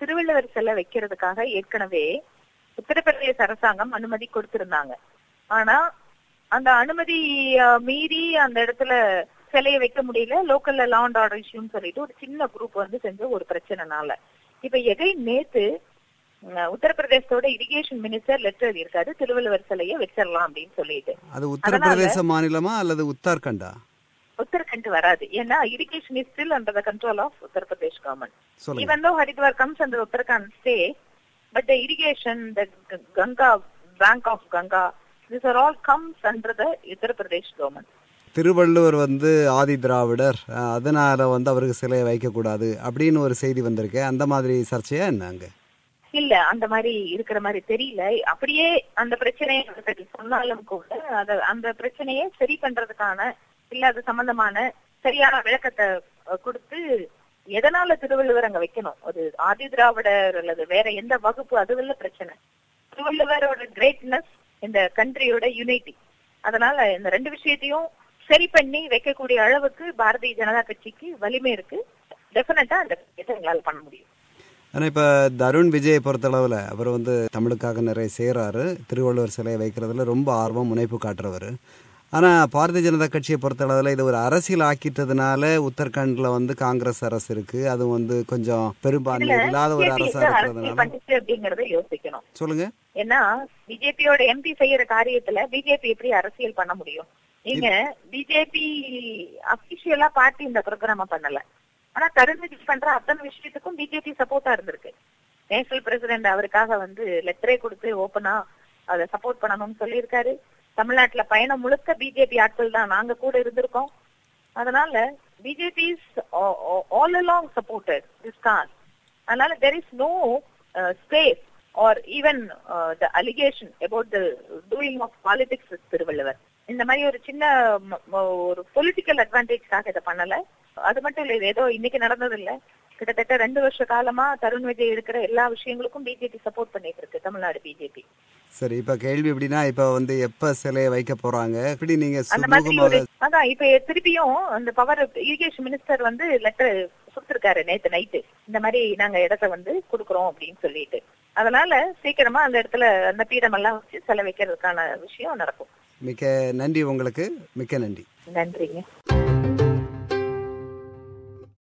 திருவள்ளுவர் சிலை வைக்கிறதுக்காக ஏற்கனவே உத்தரப்பிரதேச அரசாங்கம் அனுமதி கொடுத்திருந்தாங்க ஆனா அந்த அனுமதி அஹ், மீறி அந்த இடத்துல சிலையை வைக்க முடியல லோக்கல்ல லா அண்ட் ஆர்டர் இஷ்யூன்னு சொல்லிட்டு ஒரு சின்ன குரூப் வந்து செஞ்ச ஒரு பிரச்சனைனால இப்ப எகை நேத்து அஹ், உத்தரப்பிரதேசத்தோட இரிகேஷன் மினிஸ்டர் லெட்டர் எழுதியிருக்காரு திருவள்ளுவர் சிலையை வச்சிடலாம் அப்படின்னு சொல்லிட்டு அது உத்தரப்பிரதேச மாநிலமா அல்லது உத்தராகண்டா உத்தரகண்ட் வராது ஏன்னா irrigation is still under the control of Uttar Pradesh government சொல்லுங்க even though Haridwar comes under Uttarakhand state, but the irrigation, the G- Ganga, bank of Ganga, these are all comes under the Uttar Pradesh government. Thiruvalluvar வந்து ஆதி திராவிடர் அஹ், அதனால வந்து அவருக்கு சிலையை வைக்கக்கூடாது அப்படின்னு ஒரு செய்தி வந்திருக்கு அந்த மாதிரி சர்ச்சையா என்ன அங்க இல்ல அந்த மாதிரி இருக்கிற மாதிரி தெரியல அப்படியே அந்த பிரச்சனையை அவர்கள் சொன்னாலும் கூட அத அந்த பிரச்சனையை சரி பண்றதுக்கான இல்ல அது சம்பந்தமான சரியான விளக்கத்தை அஹ், கொடுத்து எதனால திருவள்ளுவர் அங்க வைக்கணும் ஒரு ஆதி திராவிடர் அல்லது வேற எந்த வகுப்பு அதுவல்ல பிரச்சனை திருவள்ளுவரோட கிரேட்னஸ் இந்த கண்ட்ரியோட யூனிட்டி அதனால இந்த ரெண்டு விஷயத்தையும் சரி பண்ணி வைக்கக்கூடிய அளவுக்கு பாரதிய ஜனதா கட்சிக்கு வலிமை இருக்கு டெஃபினட்டா அந்த விஷயத்தை எங்களால பண்ண முடியும் ஆனா இப்ப தருண் விஜயை பொறுத்தளவுல அவர் வந்து தமிழுக்காக நிறைய செய்றாரு திருவள்ளுவர் சிலையை வைக்கிறதுல ரொம்ப ஆர்வம் முனைப்பு காட்டுறவர் ஆனா பாரதிய ஜனதா கட்சியை பொறுத்தளவுல இது ஒரு அரசியல் ஆக்கிட்டதுனால உத்தரகாண்ட்ல வந்து காங்கிரஸ் அரசு இருக்கு அது வந்து கொஞ்சம் பெரும்பான்மை இல்லாத ஒரு BJP அரசா எங்க அரசியல் இருக்கிறதுனால பண்ணிச்சு அப்படிங்கறத யோசிக்கணும் சொல்லுங்க ஏன்னா பிஜேபியோட எம்பி செய்யற காரியத்துல பிஜேபி எப்படி அரசியல் பண்ண முடியும் நீங்க பிஜேபி அபிஷியலா பார்ட்டி இந்த ப்ரோக்ராம பண்ணல ஆனா தருண் விஜய் பண்ற அத்தனை விஷயத்துக்கும் பிஜேபி சப்போர்ட்டா இருந்திருக்கு நேஷனல் பிரசிடென்ட் அவருக்காக வந்து லெட்டரே கொடுத்து ஓப்பனா அதை சப்போர்ட் பண்ணணும்னு சொல்லியிருக்காரு தமிழ்நாட்டுல பயணம் முழுக்க பிஜேபி ஆட்கள் தான் நாங்க கூட இருந்திருக்கோம் அதனால BJP all along supported this cause அதனால there is no space or even the allegation about the doing of politics Thiruvalluvar இந்த மாதிரி ஒரு சின்ன ம- ம- ஒரு பொலிட்டிக்கல் அட்வான்டேஜ்க்காக இதை பண்ணல அது மட்டும் இல்ல இது ஏதோ இன்னைக்கு நடந்தது இல்ல கிட்டத்தட்ட ரெண்டு வருஷ காலமா தருண் விஜய் எடுக்கிற எல்லா விஷயங்களுக்கும் பிஜேபி சப்போர்ட் பண்ணிட்டு இருக்கு தமிழ்நாடு பிஜேபி சரி இப்ப கேள்வி எப்படின்னா இப்ப வந்து எப்ப சிலையை வைக்க போறாங்க எப்படி நீங்க அந்த மாதிரி ஒரு சுமூகமாக அதான் இப்ப திருப்பியும் அந்த பவர் இரிகேஷன் மினிஸ்டர் வந்து லெட்டர் கொடுத்திருக்காரு நேத்து நைட்டு இந்த மாதிரி நாங்க இடத்த வந்து கொடுக்குறோம் அப்படின்னு சொல்லிட்டு அதனால சீக்கிரமா அந்த இடத்துல அந்த பீடம் எல்லாம் வச்சு செலவைக்கிறதுக்கான விஷயம் நடக்கும் மிக்க நன்றி உங்களுக்கு மிக்க நன்றி நன்றிங்க